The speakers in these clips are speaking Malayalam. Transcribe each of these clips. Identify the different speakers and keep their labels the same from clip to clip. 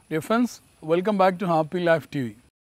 Speaker 1: Dear friends, welcome back to Happy Life TV.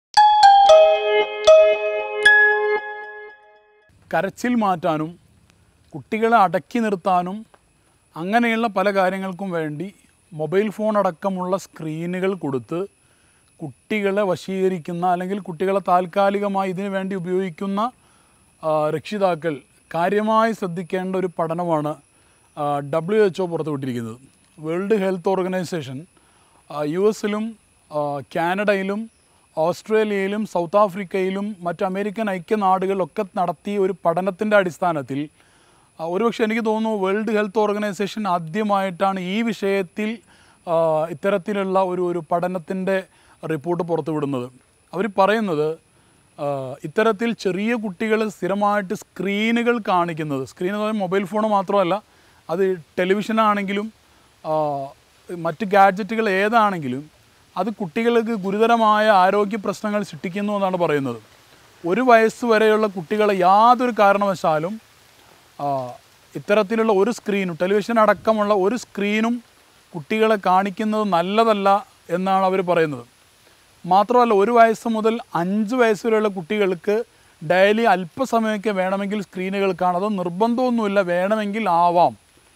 Speaker 1: കരച്ചിൽ മാറ്റാനും കുട്ടികളെ അടക്കി നിർത്താനും അങ്ങനെയുള്ള പല കാര്യങ്ങൾക്കും വേണ്ടി മൊബൈൽ ഫോൺ അടക്കമുള്ള സ്ക്രീനുകൾ കൊടുത്ത് കുട്ടികളെ വശീകരിക്കുന്ന അല്ലെങ്കിൽ കുട്ടികളെ താൽക്കാലികമായി ഇതിനു വേണ്ടി ഉപയോഗിക്കുന്ന ആ, രക്ഷിതാക്കൾ കാര്യമായി ശ്രദ്ധിക്കേണ്ട ഒരു പഠനമാണ് ഡബ്ല്യു എച്ച് ഒ പുറത്തുവിട്ടിരിക്കുന്നത് വേൾഡ് ഹെൽത്ത് ഓർഗനൈസേഷൻ യു എസിലും കാനഡയിലും ഓസ്ട്രേലിയയിലും സൗത്ത് ആഫ്രിക്കയിലും മറ്റ് അമേരിക്കൻ ഐക്യനാടുകളിലൊക്കെ നടത്തിയ ഒരു പഠനത്തിൻ്റെ അടിസ്ഥാനത്തിൽ ആ, ഒരുപക്ഷെ എനിക്ക് തോന്നുന്നു വേൾഡ് ഹെൽത്ത് ഓർഗനൈസേഷൻ ആദ്യമായിട്ടാണ് ഈ വിഷയത്തിൽ ആ, ഇത്തരത്തിലുള്ള ഒരു ഒരു പഠനത്തിൻ്റെ റിപ്പോർട്ട് പുറത്തുവിടുന്നത് അവർ പറയുന്നത് ആ, ഇത്തരത്തിൽ ചെറിയ കുട്ടികൾ സ്ഥിരമായിട്ട് സ്ക്രീനുകൾ കാണിക്കുന്നത് സ്ക്രീൻ എന്ന് പറയുമ്പോൾ മൊബൈൽ ഫോൺ മാത്രമല്ല അത് ടെലിവിഷനാണെങ്കിലും ആ, മറ്റ് ഗാഡ്ജറ്റുകൾ ഏതാണെങ്കിലും അത് കുട്ടികൾക്ക് ഗുരുതരമായ ആരോഗ്യ പ്രശ്നങ്ങൾ സൃഷ്ടിക്കുന്നു എന്നാണ് പറയുന്നത് ഒരു വയസ്സ് വരെയുള്ള കുട്ടികളെ യാതൊരു കാരണവശാലും ആ, ഇത്തരത്തിലുള്ള ഒരു സ്ക്രീനും ടെലിവിഷൻ അടക്കമുള്ള ഒരു സ്ക്രീനും കുട്ടികളെ കാണിക്കുന്നത് നല്ലതല്ല എന്നാണ് അവർ പറയുന്നത് മാത്രമല്ല ഒരു വയസ്സ് മുതൽ അഞ്ച് വയസ്സ് വരെയുള്ള കുട്ടികൾക്ക് ഡെയിലി അല്പസമയമൊക്കെ വേണമെങ്കിൽ സ്ക്രീനുകൾ കാണാം അത് നിർബന്ധമൊന്നുമില്ല വേണമെങ്കിൽ ആവാം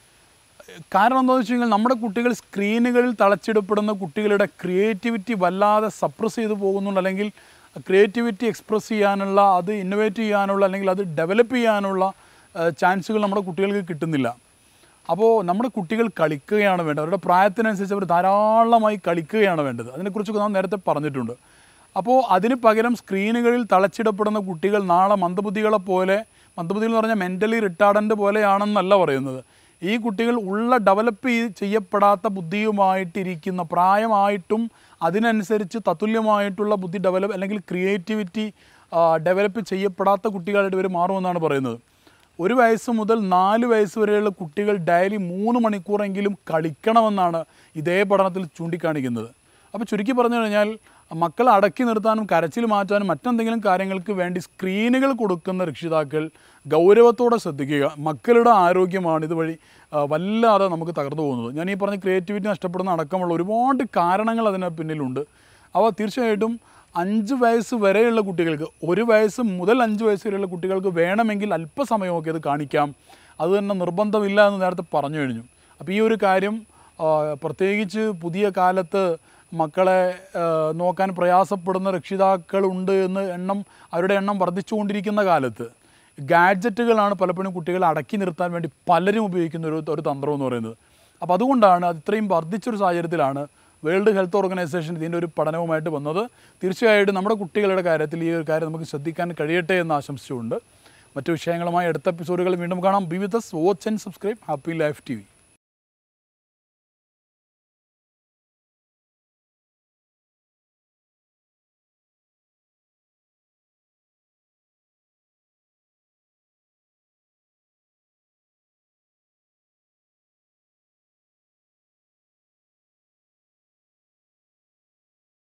Speaker 1: കാരണം എന്താണെന്ന് വെച്ച് കഴിഞ്ഞാൽ നമ്മുടെ കുട്ടികൾ സ്ക്രീനുകളിൽ തളച്ചിടപ്പെടുന്ന കുട്ടികളുടെ ക്രിയേറ്റിവിറ്റി വല്ലാതെ സപ്രസ് ചെയ്തു പോകുന്നുണ്ട് അല്ലെങ്കിൽ ക്രിയേറ്റിവിറ്റി എക്സ്പ്രസ് ചെയ്യാനുള്ള അത് ഇന്നോവേറ്റ് ചെയ്യാനുള്ള അല്ലെങ്കിൽ അത് ഡെവലപ്പ് ചെയ്യാനുള്ള ചാൻസുകൾ നമ്മുടെ കുട്ടികൾക്ക് കിട്ടുന്നില്ല അപ്പോൾ നമ്മുടെ കുട്ടികൾ കളിക്കുകയാണ് വേണ്ടത് അവരുടെ പ്രായത്തിനനുസരിച്ച് അവർ ധാരാളമായി കളിക്കുകയാണ് വേണ്ടത് അതിനെക്കുറിച്ചൊക്കെ നാം നേരത്തെ പറഞ്ഞിട്ടുണ്ട് അപ്പോൾ അതിന് പകരം സ്ക്രീനുകളിൽ തളച്ചിടപ്പെടുന്ന കുട്ടികൾ നാളെ മന്ദബുദ്ധികളെ പോലെ മന്ദബുദ്ധികൾ എന്ന് പറഞ്ഞാൽ മെൻ്റലി റിട്ടാർഡൻ്റ് പോലെയാണെന്നല്ല പറയുന്നത് ഈ കുട്ടികൾ ഉള്ള ഡെവലപ്പ് ചെയ്യപ്പെടാത്ത ബുദ്ധിയുമായിട്ടിരിക്കുന്ന പ്രായമായിട്ടും അതിനനുസരിച്ച് തത്തുല്യമായിട്ടുള്ള ബുദ്ധി ഡെവലപ്പ് അല്ലെങ്കിൽ ക്രിയേറ്റിവിറ്റി ഡെവലപ്പ് ചെയ്യപ്പെടാത്ത കുട്ടികളായിട്ട് ഇവർ മാറുമെന്നാണ് പറയുന്നത് ഒരു വയസ്സ് മുതൽ നാല് വയസ്സ് വരെയുള്ള കുട്ടികൾ ഡെയിലി മൂന്ന് മണിക്കൂറെങ്കിലും കളിക്കണമെന്നാണ് ഇതേ പഠനത്തിൽ ചൂണ്ടിക്കാണിക്കുന്നത് അപ്പോൾ ചുരുക്കി പറഞ്ഞു കഴിഞ്ഞാൽ മക്കളെ അടക്കി നിർത്താനും കരച്ചിൽ മാറ്റാനും മറ്റെന്തെങ്കിലും കാര്യങ്ങൾക്ക് വേണ്ടി സ്ക്രീനുകൾ കൊടുക്കുന്ന രക്ഷിതാക്കൾ ഗൗരവത്തോടെ ശ്രദ്ധിക്കുക മക്കളുടെ ആരോഗ്യമാണ് ഇതുവഴി ആ, വല്ലാതെ നമുക്ക് തകർന്നു പോകുന്നത് ഞാൻ ഈ പറഞ്ഞ ക്രിയേറ്റിവിറ്റി നഷ്ടപ്പെടുന്ന അടക്കമുള്ള ഒരുപാട് കാരണങ്ങൾ അതിന് പിന്നിലുണ്ട് അവ തീർച്ചയായിട്ടും അഞ്ച് വയസ്സ് വരെയുള്ള കുട്ടികൾക്ക് ഒരു വയസ്സ് മുതൽ അഞ്ച് വയസ്സ് വരെയുള്ള കുട്ടികൾക്ക് വേണമെങ്കിൽ അല്പസമയമൊക്കെ അത് കാണിക്കാം അത് തന്നെ നിർബന്ധമില്ല എന്ന് നേരത്തെ പറഞ്ഞു കഴിഞ്ഞു അപ്പോൾ ഈ ഒരു കാര്യം ആ, പ്രത്യേകിച്ച് പുതിയ കാലത്ത് മക്കളെ ആ, നോക്കാൻ പ്രയാസപ്പെടുന്ന രക്ഷിതാക്കളുണ്ട് എന്ന് എണ്ണം അവരുടെ എണ്ണം വർദ്ധിച്ചുകൊണ്ടിരിക്കുന്ന കാലത്ത് ഗാഡ്ജറ്റുകളാണ് പലപ്പോഴും കുട്ടികളെ അടക്കി നിർത്താൻ വേണ്ടി പലരും ഉപയോഗിക്കുന്ന ഒരു ഒരു തന്ത്രം എന്ന് പറയുന്നത് അപ്പോൾ അതുകൊണ്ടാണ് അത് ഇത്രയും വർദ്ധിച്ചൊരു സാഹചര്യത്തിലാണ് വേൾഡ് ഹെൽത്ത് ഓർഗനൈസേഷൻ ഇതിൻ്റെ ഒരു പഠനവുമായിട്ട് വന്നത് തീർച്ചയായിട്ടും നമ്മുടെ കുട്ടികളുടെ കാര്യത്തിൽ ഈ ഒരു കാര്യം നമുക്ക് ശ്രദ്ധിക്കാൻ കഴിയട്ടെ എന്ന് ആശംസിച്ചുകൊണ്ട് മറ്റു വിഷയങ്ങളുമായി അടുത്ത എപ്പിസോഡുകൾ വീണ്ടും കാണാം be with watch and subscribe happy life T V